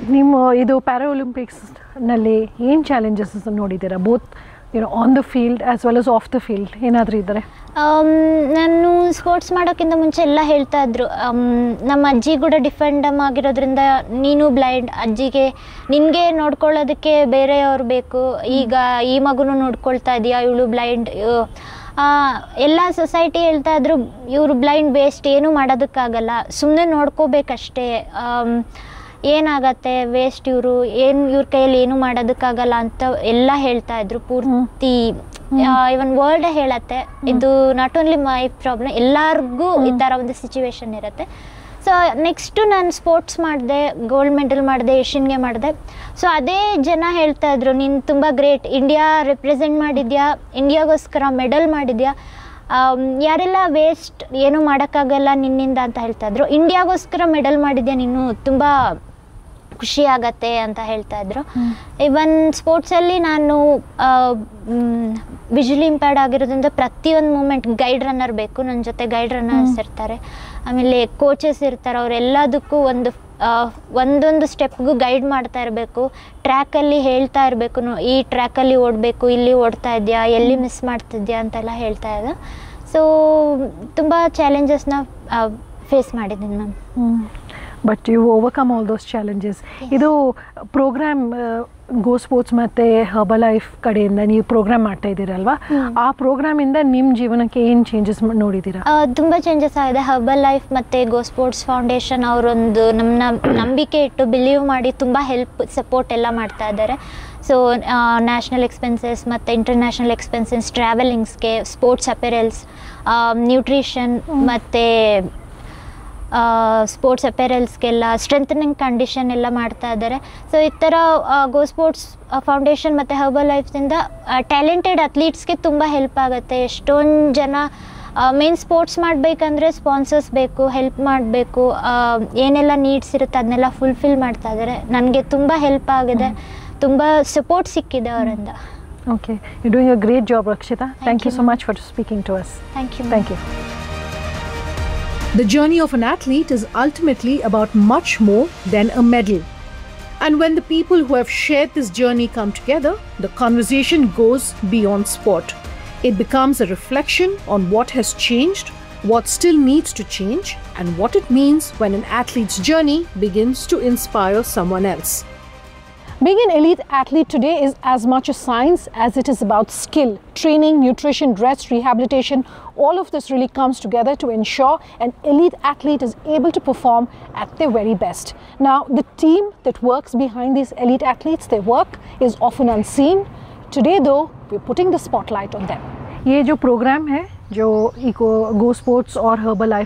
ನಿಮ್ಮ ಇದು ಪ್ಯಾರಾ ಒಲಿಂಪಿಕ್ಸ್ನಲ್ಲಿ ಏನು ಚಾಲೆಂಜಸ್ ನೋಡಿದ್ದೀರಾ both you know on the field as well as off the field ಏನಾದರೂ ಇದ್ದರೆ ಆಮ್, ನಾನು ಸ್ಪೋರ್ಟ್ಸ್ ಮಾಡೋಕ್ಕಿಂತ ಮುಂಚೆ ಎಲ್ಲ ಹೇಳ್ತಾ ಇದ್ರು ಆಮ್, ನಮ್ಮ ಅಜ್ಜಿ ಕೂಡ ಡಿಫೆಂಡಮ್ ಆಗಿರೋದ್ರಿಂದ ನೀನು ಬ್ಲೈಂಡ್ ಅಜ್ಜಿಗೆ ನಿನಗೆ ನೋಡ್ಕೊಳ್ಳೋದಕ್ಕೆ ಬೇರೆಯವ್ರು ಬೇಕು ಈಗ ಈ ಮಗುನು ನೋಡ್ಕೊಳ್ತಾ ಇದೆಯಾ ಇವಳು ಬ್ಲೈಂಡ್ ಎಲ್ಲ ಸೊಸೈಟಿ ಹೇಳ್ತಾ ಇದ್ರು ಇವರು ಬ್ಲೈಂಡ್ ವೇಸ್ಟ್ ಏನೂ ಮಾಡೋದಕ್ಕಾಗಲ್ಲ ಸುಮ್ಮನೆ ನೋಡ್ಕೋಬೇಕಷ್ಟೇ ಆಮ್, ಏನಾಗತ್ತೆ ವೇಸ್ಟ್ ಇವರು ಏನು ಇವ್ರ ಕೈಯಲ್ಲಿ ಏನು ಮಾಡೋದಕ್ಕಾಗಲ್ಲ ಅಂತ ಎಲ್ಲ ಹೇಳ್ತಾ ಇದ್ರು ಪೂರ್ತಿ ಇವನ್ ವರ್ಲ್ಡ್ ಹೇಳತ್ತೆ ಇದು ನಾಟ್ ಓನ್ಲಿ ಮೈ ಪ್ರಾಬ್ಲಮ್ ಎಲ್ಲರಿಗೂ ಈ ಥರ ಒಂದು ಸಿಚುವೇಶನ್ ಇರುತ್ತೆ ಸೊ ನೆಕ್ಸ್ಟು ನಾನು ಸ್ಪೋರ್ಟ್ಸ್ ಮಾಡಿದೆ ಗೋಲ್ಡ್ ಮೆಡಲ್ ಮಾಡಿದೆ ಏಷ್ಯನ್ಗೆ ಮಾಡಿದೆ ಸೊ ಅದೇ ಜನ ಹೇಳ್ತಾ ಇದ್ರು ನೀನು ತುಂಬ ಗ್ರೇಟ್ ಇಂಡಿಯಾ ರೆಪ್ರೆಸೆಂಟ್ ಮಾಡಿದ್ಯಾ ಇಂಡಿಯಾಗೋಸ್ಕರ ಮೆಡಲ್ ಮಾಡಿದ್ಯಾ ಆಮ್, ಯಾರೆಲ್ಲ ವೇಸ್ಟ್ ಏನು ಮಾಡೋಕ್ಕಾಗಲ್ಲ ನಿನ್ನಿಂದ ಅಂತ ಹೇಳ್ತಾ ಇದ್ರು ಇಂಡಿಯಾಗೋಸ್ಕರ ಮೆಡಲ್ ಮಾಡಿದ್ಯಾ ನೀನು ತುಂಬ ಖುಷಿ ಆಗತ್ತೆ ಅಂತ ಹೇಳ್ತಾ ಇದ್ರು ಇವನ್ ಸ್ಪೋರ್ಟ್ಸಲ್ಲಿ ನಾನು ವಿಜುಲಿ ಇಂಪ್ಯಾರ್ಡ್ ಆಗಿರೋದ್ರಿಂದ ಪ್ರತಿಯೊಂದು ಮೂಮೆಂಟ್ ಗೈಡ್ ರನ್ನರ್ ಬೇಕು ನನ್ನ ಜೊತೆ ಗೈಡ್ ರನ್ನರ್ಸ್ ಇರ್ತಾರೆ ಆಮೇಲೆ ಕೋಚಸ್ ಇರ್ತಾರೆ ಅವರೆಲ್ಲದಕ್ಕೂ ಒಂದು ಆ, ಒಂದೊಂದು ಸ್ಟೆಪ್ಗೂ ಗೈಡ್ ಮಾಡ್ತಾ ಇರಬೇಕು ಟ್ರ್ಯಾಕಲ್ಲಿ ಹೇಳ್ತಾ ಇರಬೇಕು ಈ ಟ್ರ್ಯಾಕಲ್ಲಿ ಓಡಬೇಕು ಇಲ್ಲಿ ಓಡ್ತಾ ಇದೆಯಾ ಎಲ್ಲಿ ಮಿಸ್ ಮಾಡ್ತಿದ್ಯಾ ಅಂತೆಲ್ಲ ಹೇಳ್ತಾ ಇದ್ದ ಸೊ ತುಂಬ ಚಾಲೆಂಜಸ್ನ ಫೇಸ್ ಮಾಡಿದ್ದೀನಿ ma'am but you overcome all those challenges ಇದು ಪ್ರೋಗ್ರಾಮ್ ಗೋ ಸ್ಪೋರ್ಟ್ಸ್ ಮತ್ತು ಹರ್ಬಲ್ ಲೈಫ್ ಕಡೆಯಿಂದ ನೀವು ಪ್ರೋಗ್ರಾಮ್ ಮಾಡ್ತಾ ಇದ್ದೀರಲ್ವಾ ಆ ಪ್ರೋಗ್ರಾಮಿಂದ ನಿಮ್ಮ ಜೀವನಕ್ಕೆ ಏನು ಚೇಂಜಸ್ ನೋಡಿದ್ದೀರಾ ತುಂಬ ಚೇಂಜಸ್ ಆಗಿದೆ ಹರ್ಬಲ್ ಲೈಫ್ ಮತ್ತು ಗೋ ಸ್ಪೋರ್ಟ್ಸ್ ಫೌಂಡೇಶನ್ ಅವರೊಂದು ನಮ್ಮನ್ನ ನಂಬಿಕೆ ಇಟ್ಟು ಬಿಲೀವ್ ಮಾಡಿ ತುಂಬ ಹೆಲ್ಪ್ ಸಪೋರ್ಟ್ ಎಲ್ಲ ಮಾಡ್ತಾ ಇದ್ದಾರೆ ಸೊ ನ್ಯಾಷನಲ್ ಎಕ್ಸ್ಪೆನ್ಸಸ್ ಮತ್ತು ಇಂಟರ್ನ್ಯಾಷನಲ್ ಎಕ್ಸ್ಪೆನ್ಸಸ್ ಟ್ರಾವೆಲಿಂಗ್ಸ್ಗೆ ಸ್ಪೋರ್ಟ್ಸ್ ಅಪೆರಲ್ಸ್ ನ್ಯೂಟ್ರಿಷನ್ ಮತ್ತು ಸ್ಪೋರ್ಟ್ಸ್ ಅಪೆರಲ್ಸ್ಗೆಲ್ಲ ಸ್ಟ್ರೆಂಥನಿಂಗ್ ಕಂಡೀಷನ್ ಎಲ್ಲ ಮಾಡ್ತಾ ಇದ್ದಾರೆ ಸೊ ಈ ಥರ ಗೋ ಸ್ಪೋರ್ಟ್ಸ್ ಫೌಂಡೇಶನ್ ಮತ್ತು ಹರ್ಬಲ್ ಲೈಫ್ಸಿಂದ ಟ್ಯಾಲೆಂಟೆಡ್ ಅಥ್ಲೀಟ್ಸ್ಗೆ ತುಂಬ ಹೆಲ್ಪ್ ಆಗುತ್ತೆ ಎಷ್ಟೊಂದು ಜನ ಮೇನ್ ಸ್ಪೋರ್ಟ್ಸ್ ಮಾಡಬೇಕಂದ್ರೆ ಸ್ಪಾನ್ಸರ್ಸ್ ಬೇಕು ಹೆಲ್ಪ್ ಮಾಡಬೇಕು ಏನೆಲ್ಲ ನೀಡ್ಸ್ ಇರುತ್ತೆ ಅದನ್ನೆಲ್ಲ ಫುಲ್ಫಿಲ್ ಮಾಡ್ತಾ ಇದ್ದಾರೆ ನನಗೆ ತುಂಬ ಹೆಲ್ಪ್ ಆಗಿದೆ ತುಂಬ ಸಪೋರ್ಟ್ ಸಿಕ್ಕಿದೆ ಅವರಿಂದ okay you doing a great job Rakshita thank you you, so much for speaking to us thank you thank you The journey of an athlete is ultimately about much more than a medal. And when the people who have shared this journey come together, the conversation goes beyond sport. It becomes a reflection on what has changed, what still needs to change, and what it means when an athlete's journey begins to inspire someone else. Being an elite athlete today is as much a science as it is about skill, training, nutrition, rest, rehabilitation. All of this really comes together to ensure an elite athlete is able to perform at their very best. Now, the team that works behind these elite athletes, their work is often unseen. Today, though, we're putting the spotlight on them. ये जो programme है जो इको go sports और herbal life